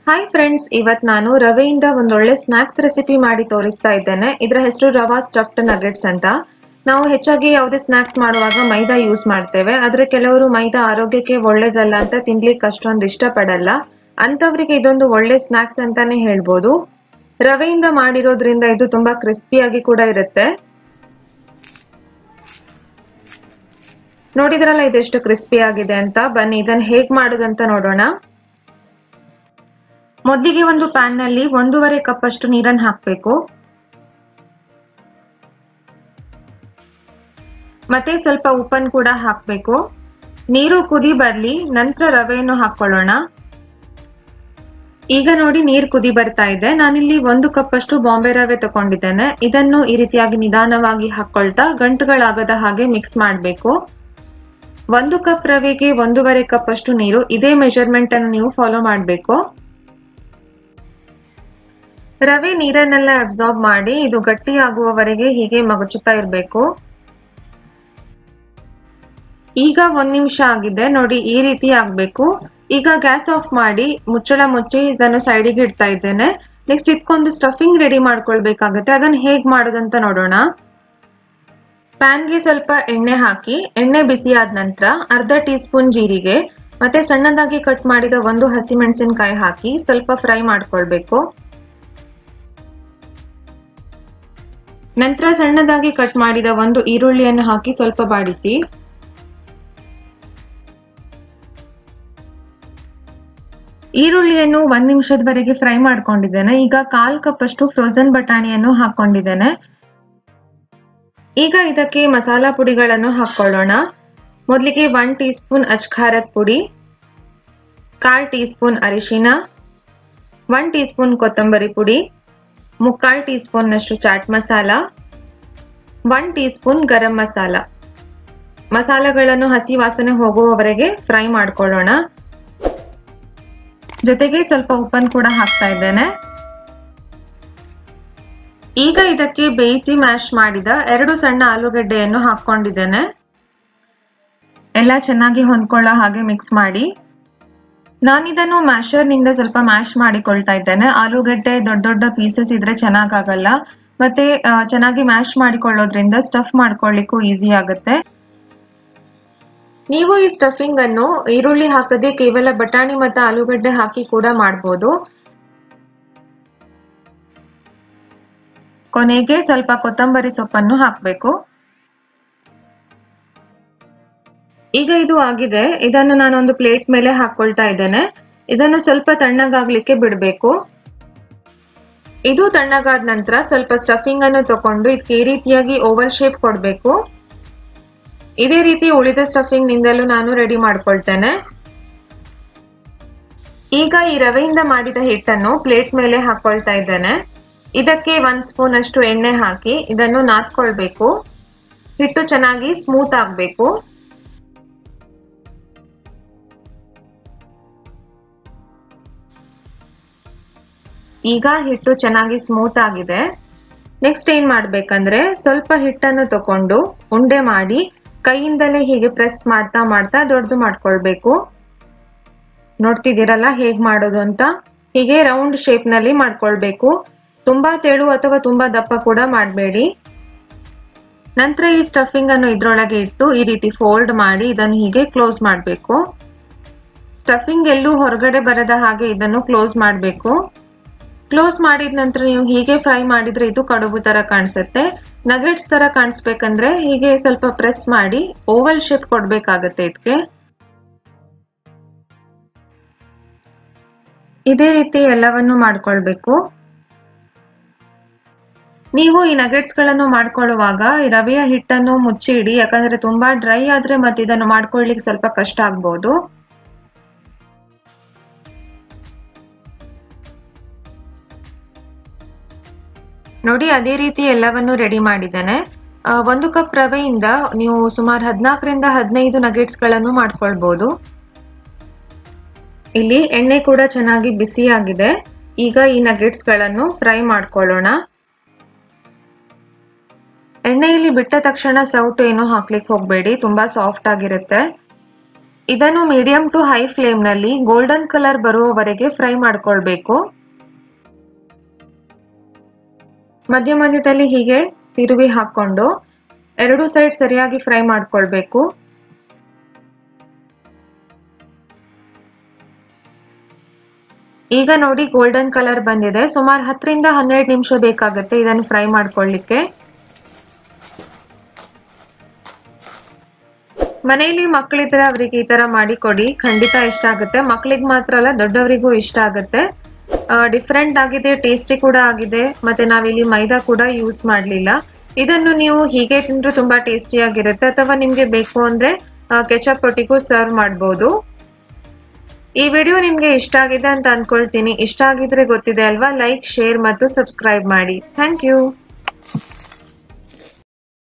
hi friends ಇವತ್ ನಾನು ರವೆಯಿಂದ ಒಂದೊಳ್ಳೆ ಸ್ನಾಕ್ಸ್ ರೆಸಿಪಿ ಮಾಡಿ ತೋರಿಸ್ತಾ ಇದ್ದೇನೆ ಇದರ ಹೆಸರು ರವಾ ಸ್ಟಫ್ಡ್ ನಗೆಟ್ಸ್ ಅಂತ ನಾವು ಹೆಚ್ಚಾಗಿ ಯಾವುದೇ ಸ್ನಾಕ್ಸ್ ಮಾಡುವಾಗ ಮೈದಾ ಯೂಸ್ ಮಾಡ್ತೇವೆ ಆದ್ರೆ ಕೆಲವರು ಮೈದಾ ಆರೋಗ್ಯಕ್ಕೆ ಒಳ್ಳೇದಲ್ಲ ಅಂತ ತಿನ್ಲಿಕ್ಕೆ ಅಷ್ಟೊಂದು ಇಷ್ಟಪಡಲ್ಲ ಅಂತವರಿಗೆ ಇದೊಂದು ಒಳ್ಳೆ ಸ್ನಾಕ್ಸ್ ಅಂತಾನೆ ಹೇಳ್ಬೋದು ರವೆಯಿಂದ ಮಾಡಿರೋದ್ರಿಂದ ಇದು ತುಂಬಾ ಕ್ರಿಸ್ಪಿಯಾಗಿ ಕೂಡ ಇರುತ್ತೆ ನೋಡಿದ್ರಲ್ಲ ಇದೆಷ್ಟು ಕ್ರಿಸ್ಪಿ ಆಗಿದೆ ಅಂತ ಬನ್ನಿ ಇದನ್ನ ಹೇಗ್ ಮಾಡೋದಂತ ನೋಡೋಣ ಮೊದಲಿಗೆ ಒಂದು ಪ್ಯಾನ್ ನಲ್ಲಿ ಒಂದೂವರೆ ಕಪ್ ಅಷ್ಟು ನೀರನ್ನು ಹಾಕಬೇಕು ಮತ್ತೆ ಸ್ವಲ್ಪ ಉಪ್ಪನ್ನು ಕೂಡ ಹಾಕಬೇಕು ನೀರು ಕುದಿ ಬರ್ಲಿ ನಂತರ ರವೆಯನ್ನು ಹಾಕೊಳ್ಳೋಣ ಈಗ ನೋಡಿ ನೀರು ಕುದಿ ಬರ್ತಾ ಇದೆ ನಾನಿಲ್ಲಿ ಒಂದು ಕಪ್ ಅಷ್ಟು ಬಾಂಬೆ ರವೆ ತಗೊಂಡಿದ್ದೇನೆ ಇದನ್ನು ಈ ರೀತಿಯಾಗಿ ನಿಧಾನವಾಗಿ ಹಾಕೊಳ್ತಾ ಗಂಟುಗಳಾಗದ ಹಾಗೆ ಮಿಕ್ಸ್ ಮಾಡಬೇಕು ಒಂದು ಕಪ್ ರವೆಗೆ ಒಂದೂವರೆ ಕಪ್ ಅಷ್ಟು ನೀರು ಇದೇ ಮೆಜರ್ಮೆಂಟ್ ಅನ್ನು ನೀವು ಫಾಲೋ ಮಾಡಬೇಕು ರವೆ ನೀರನ್ನೆಲ್ಲ ಅಬ್ಸಾರ್ಬ್ ಮಾಡಿ ಇದು ಗಟ್ಟಿ ಆಗುವವರೆಗೆ ಹೀಗೆ ಮಗಚುತ್ತಾ ಇರಬೇಕು ಈಗ ಒಂದ್ ನಿಮಿಷ ಆಗಿದೆ ನೋಡಿ ಈ ರೀತಿ ಆಗ್ಬೇಕು ಈಗ ಗ್ಯಾಸ್ ಆಫ್ ಮಾಡಿ ಮುಚ್ಚಳ ಮುಚ್ಚಿ ಇದನ್ನು ಸೈಡಿಗೆ ಇಡ್ತಾ ಇದ್ದೇನೆ ನೆಕ್ಸ್ಟ್ ಇದಕ್ಕೊಂದು ಸ್ಟಫಿಂಗ್ ರೆಡಿ ಮಾಡ್ಕೊಳ್ಬೇಕಾಗತ್ತೆ ಅದನ್ನ ಹೇಗ್ ಮಾಡೋದಂತ ನೋಡೋಣ ಪ್ಯಾನ್ಗೆ ಸ್ವಲ್ಪ ಎಣ್ಣೆ ಹಾಕಿ ಎಣ್ಣೆ ಬಿಸಿ ಆದ ನಂತರ ಅರ್ಧ ಟೀ ಸ್ಪೂನ್ ಜೀರಿಗೆ ಮತ್ತೆ ಸಣ್ಣದಾಗಿ ಕಟ್ ಮಾಡಿದ ಒಂದು ಹಸಿಮೆಣಸಿನಕಾಯಿ ಹಾಕಿ ಸ್ವಲ್ಪ ಫ್ರೈ ಮಾಡ್ಕೊಳ್ಬೇಕು ನಂತರ ಸಣ್ಣದಾಗಿ ಕಟ್ ಮಾಡಿದ ಒಂದು ಈರುಳ್ಳಿಯನ್ನು ಹಾಕಿ ಸ್ವಲ್ಪ ಬಾಡಿಸಿ ಈರುಳ್ಳಿಯನ್ನು ಒಂದ್ ನಿಮಿಷದವರೆಗೆ ಫ್ರೈ ಮಾಡ್ಕೊಂಡಿದ್ದೇನೆ ಈಗ ಕಾಲ್ ಕಪ್ ಅಷ್ಟು ಫ್ರೋಸನ್ ಬಟಾಣಿಯನ್ನು ಹಾಕೊಂಡಿದ್ದೇನೆ ಈಗ ಇದಕ್ಕೆ ಮಸಾಲಾ ಪುಡಿಗಳನ್ನು ಹಾಕೊಳ್ಳೋಣ ಮೊದಲಿಗೆ ಒನ್ ಟೀ ಸ್ಪೂನ್ ಅಚ್ಖಾರದ ಪುಡಿ ಕಾಲ್ ಟೀ ಸ್ಪೂನ್ ಅರಿಶಿನ ಒನ್ ಟೀ ಸ್ಪೂನ್ ಕೊತ್ತಂಬರಿ ಪುಡಿ ಮುಕ್ಕಾಲ್ ಟೀ ಸ್ಪೂನ್ ನಷ್ಟು chaat masala one teaspoon garam masala ಮಸಾಲೆಗಳನ್ನು ಹಸಿ ವಾಸನೆ ಹೋಗುವವರೆಗೆ ಫ್ರೈ ಮಾಡ್ಕೊಳ್ಳೋಣ ಜೊತೆಗೆ ಸ್ವಲ್ಪ ಉಪ್ಪನ್ನು ಕೂಡ ಹಾಕ್ತಾ ಇದ್ದೇನೆ ಈಗ ಇದಕ್ಕೆ ಬೇಯಿಸಿ ಮ್ಯಾಶ್ ಮಾಡಿದ ಎರಡು ಸಣ್ಣ ಆಲೂಗಡ್ಡೆಯನ್ನು ಹಾಕೊಂಡಿದ್ದೇನೆ ಎಲ್ಲ ಚೆನ್ನಾಗಿ ಹೊಂದ್ಕೊಳ್ಳೋ ಹಾಗೆ ಮಿಕ್ಸ್ ಮಾಡಿ ನಾನಿದನ್ನು ಮ್ಯಾಶರ್ನಿಂದ ಸ್ವಲ್ಪ ಮ್ಯಾಶ್ ಮಾಡಿಕೊಳ್ತಾ ಇದ್ದೇನೆ ಆಲೂಗಡ್ಡೆ ದೊಡ್ಡ ದೊಡ್ಡ ಪೀಸಸ್ ಇದ್ರೆ ಚೆನ್ನಾಗಾಗಲ್ಲ ಮತ್ತೆ ಚೆನ್ನಾಗಿ ಮ್ಯಾಶ್ ಮಾಡಿಕೊಳ್ಳೋದ್ರಿಂದ ಸ್ಟಫ್ ಮಾಡ್ಕೊಳ್ಳಿಕ್ಕೂ ಈಸಿ ಆಗುತ್ತೆ ನೀವು ಈ ಸ್ಟಫಿಂಗ್ ಅನ್ನು ಈರುಳ್ಳಿ ಹಾಕದೆ ಕೇವಲ ಬಟಾಣಿ ಮತ್ತು ಆಲೂಗಡ್ಡೆ ಹಾಕಿ ಕೂಡ ಮಾಡಬಹುದು ಕೊನೆಗೆ ಸ್ವಲ್ಪ ಕೊತ್ತಂಬರಿ ಸೊಪ್ಪನ್ನು ಹಾಕಬೇಕು ಈಗ ಇದು ಆಗಿದೆ ಇದನ್ನು ನಾನೊಂದು ಪ್ಲೇಟ್ ಮೇಲೆ ಹಾಕೊಳ್ತಾ ಇದ್ದೇನೆ ಇದನ್ನು ಸ್ವಲ್ಪ ತಣ್ಣಗಾಗ್ಲಿಕ್ಕೆ ಬಿಡಬೇಕು ಇದು ತಣ್ಣಗಾದ ನಂತರ ಸ್ವಲ್ಪ ಸ್ಟಫಿಂಗ್ ಅನ್ನು ತಕೊಂಡು ಇದಕ್ಕೆ ಈ ರೀತಿಯಾಗಿ ಓವಲ್ ಶೇಪ್ ಕೊಡಬೇಕು ಇದೇ ರೀತಿ ಉಳಿದ ಸ್ಟಫಿಂಗ್ ನಿಂದಲೂ ನಾನು ರೆಡಿ ಮಾಡ್ಕೊಳ್ತೇನೆ ಈಗ ಈ ರವೆಯಿಂದ ಮಾಡಿದ ಹಿಟ್ಟನ್ನು ಪ್ಲೇಟ್ ಮೇಲೆ ಹಾಕೊಳ್ತಾ ಇದ್ದೇನೆ ಇದಕ್ಕೆ ಒಂದ್ ಸ್ಪೂನ್ ಅಷ್ಟು ಎಣ್ಣೆ ಹಾಕಿ ಇದನ್ನು ನಾದ್ಕೊಳ್ಬೇಕು ಹಿಟ್ಟು ಚೆನ್ನಾಗಿ ಸ್ಮೂತ್ ಆಗ್ಬೇಕು ಈಗ ಹಿಟ್ಟು ಚೆನ್ನಾಗಿ ಸ್ಮೂತ್ ಆಗಿದೆ ನೆಕ್ಸ್ಟ್ ಏನ್ ಮಾಡ್ಬೇಕಂದ್ರೆ ಸ್ವಲ್ಪ ಹಿಟ್ಟನ್ನು ತಕೊಂಡು ಉಂಡೆ ಮಾಡಿ ಕೈಯಿಂದಲೇ ಹೀಗೆ ಪ್ರೆಸ್ ಮಾಡ್ತಾ ಮಾಡ್ತಾ ದೊಡ್ಡದು ಮಾಡ್ಕೊಳ್ಬೇಕು ನೋಡ್ತಿದ್ದೀರಲ್ಲ ಹೇಗ್ ಮಾಡೋದು ಅಂತ ಹೀಗೆ ರೌಂಡ್ ಶೇಪ್ ನಲ್ಲಿ ಮಾಡ್ಕೊಳ್ಬೇಕು ತುಂಬಾ ತೆಳು ಅಥವಾ ತುಂಬಾ ದಪ್ಪ ಕೂಡ ಮಾಡಬೇಡಿ ನಂತರ ಈ ಸ್ಟಫಿಂಗ್ ಅನ್ನು ಇದ್ರೊಳಗೆ ಇಟ್ಟು ಈ ರೀತಿ ಫೋಲ್ಡ್ ಮಾಡಿ ಇದನ್ನು ಹೀಗೆ ಕ್ಲೋಸ್ ಮಾಡಬೇಕು ಸ್ಟಫಿಂಗ್ ಎಲ್ಲೂ ಹೊರಗಡೆ ಬರದ ಹಾಗೆ ಇದನ್ನು ಕ್ಲೋಸ್ ಮಾಡಬೇಕು ಕ್ಲೋಸ್ ಮಾಡಿದ ನಂತರ ನೀವು ಹೀಗೆ ಫ್ರೈ ಮಾಡಿದ್ರೆ ಇದು ಕಡುಬು ತರ ಕಾಣಿಸುತ್ತೆ ನಗೆಟ್ಸ್ ತರ ಕಾಣಿಸ್ಬೇಕಂದ್ರೆ ಹೀಗೆ ಸ್ವಲ್ಪ ಪ್ರೆಸ್ ಮಾಡಿ ಓವಲ್ ಶೇಪ್ ಕೊಡ್ಬೇಕಾಗತ್ತೆ ಇದಕ್ಕೆ ಇದೇ ರೀತಿ ಎಲ್ಲವನ್ನು ಮಾಡ್ಕೊಳ್ಬೇಕು ನೀವು ಈ ನಗೆಟ್ಸ್ ಗಳನ್ನು ಮಾಡ್ಕೊಳ್ಳುವಾಗ ರವೆಯ ಹಿಟ್ಟನ್ನು ಮುಚ್ಚಿ ಇಡಿ ಯಾಕಂದ್ರೆ ತುಂಬಾ ಡ್ರೈ ಆದ್ರೆ ಮತ್ತೆ ಇದನ್ನು ಮಾಡ್ಕೊಳ್ಳಿಕ್ಕೆ ಸ್ವಲ್ಪ ಕಷ್ಟ ಆಗ್ಬಹುದು ನೋಡಿ ಅದೇ ರೀತಿ ಎಲ್ಲವನ್ನು ರೆಡಿ ಮಾಡಿದ್ದೇನೆ ಒಂದು ಕಪ್ ರವೆಯಿಂದ ನೀವು ಸುಮಾರು ಹದಿನಾಲ್ಕರಿಂದ ಹದಿನೈದು ನಗೆಟ್ಸ್ ಗಳನ್ನು ಮಾಡ್ಕೊಳ್ಬಹುದು ಇಲ್ಲಿ ಎಣ್ಣೆ ಕೂಡ ಚೆನ್ನಾಗಿ ಬಿಸಿ ಆಗಿದೆ ಈಗ ಈ ನಗೆಟ್ಸ್ ಗಳನ್ನು ಫ್ರೈ ಮಾಡ್ಕೊಳ್ಳೋಣ ಎಣ್ಣೆಯಲ್ಲಿ ಬಿಟ್ಟ ತಕ್ಷಣ ಸೌಟು ಏನು ಹಾಕ್ಲಿಕ್ಕೆ ಹೋಗ್ಬೇಡಿ ತುಂಬಾ ಸಾಫ್ಟ್ ಆಗಿರುತ್ತೆ ಇದನ್ನು ಮೀಡಿಯಂ ಟು ಹೈ ಫ್ಲೇಮ್ ನಲ್ಲಿ ಗೋಲ್ಡನ್ ಕಲರ್ ಬರುವವರೆಗೆ ಫ್ರೈ ಮಾಡ್ಕೊಳ್ಬೇಕು ಮಧ್ಯ ಮಧ್ಯದಲ್ಲಿ ಹೀಗೆ ತಿರುವಿ ಹಾಕೊಂಡು ಎರಡು ಸೈಡ್ ಸರಿಯಾಗಿ ಫ್ರೈ ಮಾಡ್ಕೊಳ್ಬೇಕು ಈಗ ನೋಡಿ ಗೋಲ್ಡನ್ ಕಲರ್ ಬಂದಿದೆ ಸುಮಾರು ಹತ್ತರಿಂದ ಹನ್ನೆರಡು ನಿಮಿಷ ಬೇಕಾಗುತ್ತೆ ಇದನ್ನು ಫ್ರೈ ಮಾಡ್ಕೊಳ್ಳಿಕ್ಕೆ ಮನೆಯಲ್ಲಿ ಮಕ್ಕಳಿದ್ರೆ ಅವರಿಗೆ ಈ ತರ ಮಾಡಿ ಕೊಡಿ ಖಂಡಿತ ಇಷ್ಟ ಆಗುತ್ತೆ ಮಕ್ಕಳಿಗೆ ಮಾತ್ರ ಅಲ್ಲ ದೊಡ್ಡವರಿಗೂ ಇಷ್ಟ ಆಗುತ್ತೆ ಡಿಫ್ರೆಂಟ್ ಆಗಿದೆ ಟೇಸ್ಟಿ ಕೂಡ ಆಗಿದೆ ಮತ್ತೆ ನಾವಿಲ್ಲಿ ಮೈದಾ ಕೂಡ ಯೂಸ್ ಮಾಡಲಿಲ್ಲ ಇದನ್ನು ನೀವು ಹೀಗೆ ತಿಂದ್ರೂ ತುಂಬಾ ಟೇಸ್ಟಿ ಆಗಿರುತ್ತೆ ಅಥವಾ ನಿಮ್ಗೆ ಬೇಕು ಅಂದ್ರೆ ಕೆಚಪ್ ಒಟ್ಟಿಗೂ ಸರ್ವ್ ಮಾಡಬಹುದು ಈ ವಿಡಿಯೋ ನಿಮ್ಗೆ ಇಷ್ಟ ಆಗಿದೆ ಅಂತ ಅನ್ಕೊಳ್ತೀನಿ ಇಷ್ಟ ಆಗಿದ್ರೆ ಗೊತ್ತಿದೆ ಅಲ್ವಾ ಲೈಕ್ ಶೇರ್ ಮತ್ತು ಸಬ್ಸ್ಕ್ರೈಬ್ ಮಾಡಿ ಥ್ಯಾಂಕ್ ಯು